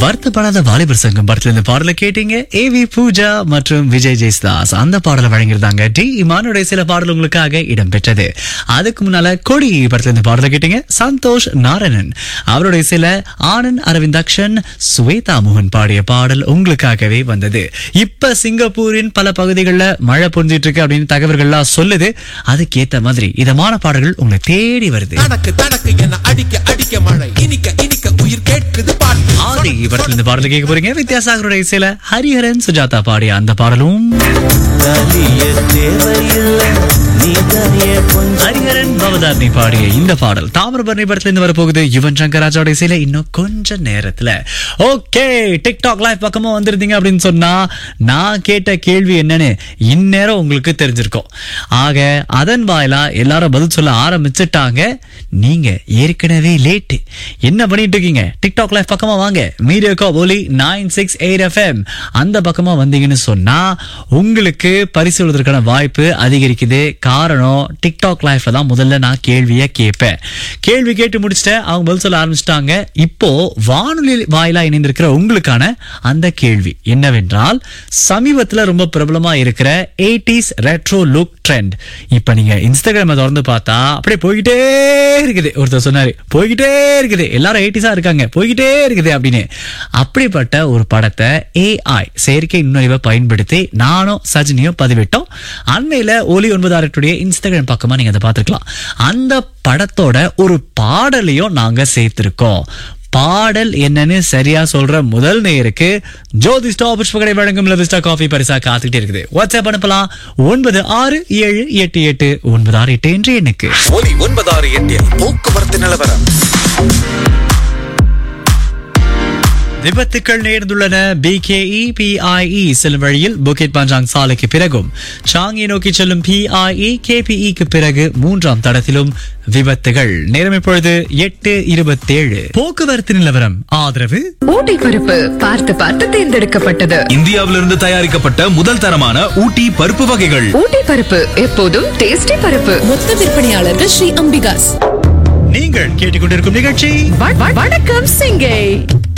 வருத்தப்படாத வாலிபர் சங்கம் படத்துல இந்த பாடலை கேட்டீங்க ஏ வி பூஜா மற்றும் விஜய் ஜெயஸ்தாஸ் அந்த பாடலை வழங்கியிருந்தாங்க டி இமானுடைய சில பாடல் உங்களுக்காக இடம்பெற்றது அதுக்கு முன்னால கொடி படத்துல இந்த பாடலை கேட்டீங்க சந்தோஷ் நாராயணன் அவருடைய சில ஆனந்த் அரவிந்தாக்ஷன் சுவேதா மோகன் பாடிய பாடல் உங்களுக்காகவே வந்தது இப்ப சிங்கப்பூரின் பல பகுதிகளில் மழை பொஞ்சிட்டு இருக்கு அப்படின்னு தகவல்கள்லாம் சொல்லுது அதுக்கேத்த மாதிரி இதமான பாடல்கள் உங்களை தேடி வருது தனக்கு தனக்கு என அடிக்க அடிக்க மழை இனிக்க இனிக்க உயிர் கேட்குது பாட்டு ஆதி படத்துல இந்த பாடலை கேட்க போறீங்க வித்யாசாகருடைய சில ஹரிஹரன் சுஜாதா பாடிய அந்த பாடலும் ஹரிஹரன் பவதாரணி பாடிய இந்த பாடல் தாமிரபரணி படத்துல இருந்து வரப்போகுது யுவன் சங்கர் ராஜாவுடைய சில இன்னும் கொஞ்ச நேரத்துல ஓகே டிக்டாக் லைவ் பக்கமா வந்திருந்தீங்க அப்படின்னு சொன்னா நான் கேட்ட கேள்வி என்னன்னு இந்நேரம் உங்களுக்கு தெரிஞ்சிருக்கும் ஆக அதன் வாயிலா எல்லாரும் பதில் சொல்ல ஆரம்பிச்சுட்டாங்க நீங்க ஏற்கனவே லேட்டு என்ன பண்ணிட்டு இருக்கீங்க டிக்டாக் லைவ் பக்கமா வாங்க மீடியாக்கா ஒலி நைன் சிக்ஸ் எயிட் எஃப்எம் அந்த பக்கமா வந்தீங்கன்னு சொன்னா உங்களுக்கு பரிசு விடுவதற்கான வாய்ப்பு அதிகரிக்குது காரணம் டிக்டாக் லைஃப்ல தான் முதல்ல நான் கேள்வியை கேட்பேன் கேள்வி கேட்டு முடிச்சிட்டேன் அவங்க பதில் சொல்ல ஆரம்பிச்சிட்டாங்க இப்போ வானொலி வாயிலா இணைந்திருக்கிற உங்களுக்கான அந்த கேள்வி என்னவென்றால் சமீபத்துல ரொம்ப பிரபலமா இருக்கிற 80s ரெட்ரோ லுக் ட்ரெண்ட் இப்ப நீங்க இன்ஸ்டாகிராம திறந்து பார்த்தா அப்படியே போய்கிட்டே இருக்குது ஒருத்தர் சொன்னாரு போய்கிட்டே இருக்குது எல்லாரும் எயிட்டிஸா இருக்காங்க போய்கிட்டே இருக்குது அப்படின்னு அப்படிப்பட்ட ஒரு படத்தை ஏஐ செயற்கை நுண்ணறிவை பயன்படுத்தி நானும் சஜினியும் பதிவிட்டோம் அண்மையில ஒலி ஒன்பது ஆரட்டுடைய இன்ஸ்டாகிராம் பக்கமா நீங்க அதை பார்த்திருக்கலாம் அந்த படத்தோட ஒரு பாடலையும் நாங்க சேர்த்திருக்கோம் பாடல் என்னன்னு சரியா சொல்ற முதல் நேருக்கு ஜோதி ஸ்டா புஷ்பகடை வழங்கும் லவிஸ்டா காஃபி பரிசா காத்துக்கிட்டே இருக்குது வாட்ஸ்அப் அனுப்பலாம் ஒன்பது ஆறு ஏழு எட்டு எட்டு ஒன்பது ஆறு எட்டு என்று எண்ணுக்கு ஒலி ஒன்பதாறு எட்டில் போக்குவரத்து நிலவரம் விபத்துக்கள் நேர்ந்துள்ளன பிகேஇ பிஐஇ செல்லும் வழியில் புக்கிட் பஞ்சாங் சாலைக்கு பிறகும் சாங்கி நோக்கி செல்லும் பிஐஇ கேபிஇக்கு பிறகு மூன்றாம் தடத்திலும் விபத்துகள் நேரம் இப்பொழுது எட்டு இருபத்தேழு போக்குவரத்து நிலவரம் ஆதரவு ஊட்டி பருப்பு பார்த்து பார்த்து தேர்ந்தெடுக்கப்பட்டது இந்தியாவிலிருந்து தயாரிக்கப்பட்ட முதல் தரமான ஊட்டி பருப்பு வகைகள் ஊட்டி பருப்பு எப்போதும் டேஸ்டி பருப்பு மொத்த விற்பனையாளர்கள் ஸ்ரீ அம்பிகாஸ் நீங்கள் கேட்டுக்கொண்டிருக்கும் நிகழ்ச்சி வ- வ- வணக்கம் சிங்கை